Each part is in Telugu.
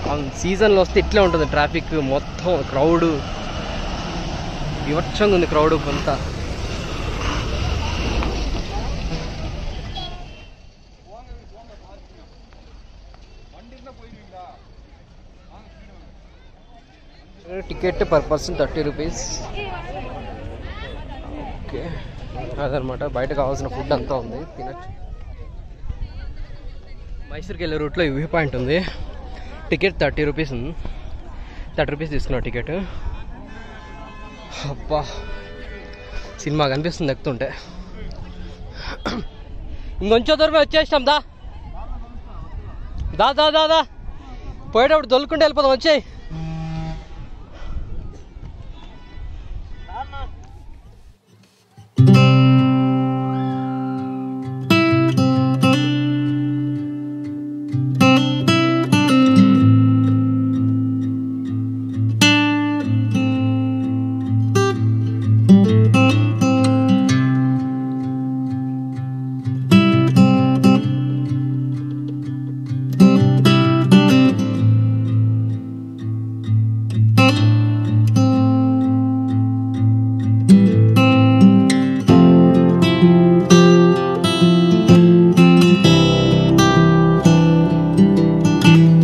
సీజన్లో వస్తే ఇట్లే ఉంటుంది ట్రాఫిక్ మొత్తం క్రౌడ్ వివక్షంగా ఉంది క్రౌడ్ కొంత ticket per person thirty rupees okay అదనమాట బయట కావాల్సిన ఫుడ్ అంతా ఉంది తినచ్చు మైసూర్కి వెళ్ళే రూట్లో వ్యూ పాయింట్ ఉంది టికెట్ థర్టీ రూపీస్ ఉంది థర్టీ రూపీస్ తీసుకున్నా టికెట్ అబ్బా సినిమా కనిపిస్తుంది ఎక్కుతుంటే ఇంకొంచెం దూరమే వచ్చేసాం దా దా దా దా దా పోయేటప్పుడు దొల్లుకుంటే వెళ్ళిపోదాం వచ్చేయి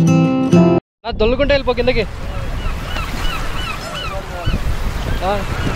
దొల్లుకుంటే వెళ్ళిపో కిందకి ఆ.